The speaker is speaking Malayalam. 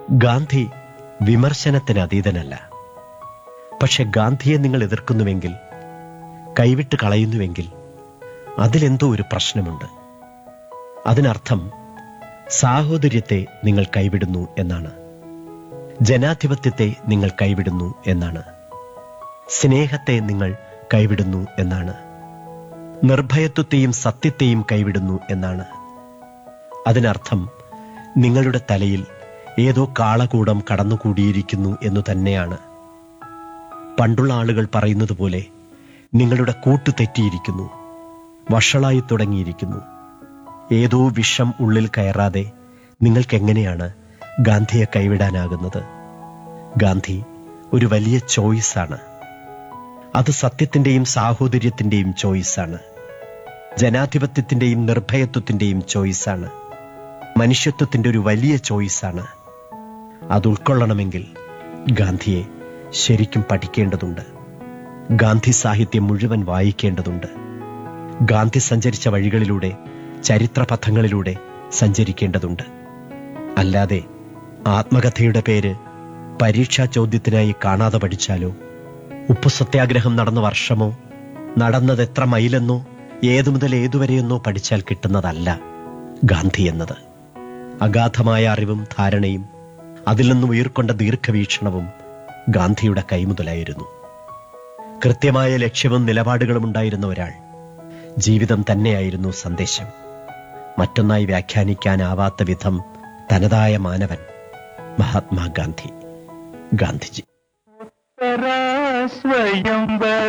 ഗാന്ധി വിമർശനത്തിന് അതീതനല്ല പക്ഷെ ഗാന്ധിയെ നിങ്ങൾ എതിർക്കുന്നുവെങ്കിൽ കൈവിട്ട് കളയുന്നുവെങ്കിൽ അതിലെന്തോ ഒരു പ്രശ്നമുണ്ട് അതിനർത്ഥം സാഹോദര്യത്തെ നിങ്ങൾ കൈവിടുന്നു എന്നാണ് ജനാധിപത്യത്തെ നിങ്ങൾ കൈവിടുന്നു എന്നാണ് സ്നേഹത്തെ നിങ്ങൾ കൈവിടുന്നു എന്നാണ് നിർഭയത്വത്തെയും സത്യത്തെയും കൈവിടുന്നു എന്നാണ് അതിനർത്ഥം നിങ്ങളുടെ തലയിൽ ഏതോ കാളകൂടം കടന്നുകൂടിയിരിക്കുന്നു എന്നു തന്നെയാണ് പണ്ടുള്ള ആളുകൾ പറയുന്നത് പോലെ നിങ്ങളുടെ കൂട്ടു തെറ്റിയിരിക്കുന്നു വഷളായി തുടങ്ങിയിരിക്കുന്നു ഏതോ വിഷം ഉള്ളിൽ കയറാതെ നിങ്ങൾക്കെങ്ങനെയാണ് ഗാന്ധിയെ കൈവിടാനാകുന്നത് ഗാന്ധി ഒരു വലിയ ചോയ്സാണ് അത് സത്യത്തിന്റെയും സാഹോദര്യത്തിന്റെയും ചോയ്സാണ് ജനാധിപത്യത്തിന്റെയും നിർഭയത്വത്തിന്റെയും ചോയ്സാണ് മനുഷ്യത്വത്തിന്റെ ഒരു വലിയ ചോയ്സാണ് അത് ഉൾക്കൊള്ളണമെങ്കിൽ ഗാന്ധിയെ ശരിക്കും പഠിക്കേണ്ടതുണ്ട് ഗാന്ധി സാഹിത്യം മുഴുവൻ വായിക്കേണ്ടതുണ്ട് ഗാന്ധി സഞ്ചരിച്ച വഴികളിലൂടെ ചരിത്രപഥങ്ങളിലൂടെ സഞ്ചരിക്കേണ്ടതുണ്ട് അല്ലാതെ ആത്മകഥയുടെ പേര് പരീക്ഷാ ചോദ്യത്തിനായി കാണാതെ പഠിച്ചാലോ ഉപ്പു സത്യാഗ്രഹം നടന്ന വർഷമോ നടന്നത് എത്ര മൈലെന്നോ ഏതു മുതൽ ഏതുവരെയെന്നോ പഠിച്ചാൽ കിട്ടുന്നതല്ല ഗാന്ധി എന്നത് അഗാധമായ അറിവും ധാരണയും അതിൽ നിന്നും ഉയർക്കൊണ്ട ദീർഘവീക്ഷണവും ഗാന്ധിയുടെ കൈമുതലായിരുന്നു കൃത്യമായ ലക്ഷ്യവും നിലപാടുകളും ഉണ്ടായിരുന്ന ഒരാൾ ജീവിതം തന്നെയായിരുന്നു സന്ദേശം മറ്റൊന്നായി വ്യാഖ്യാനിക്കാനാവാത്ത വിധം തനതായ മാനവൻ മഹാത്മാഗാന്ധി ഗാന്ധിജി സ്വയംവര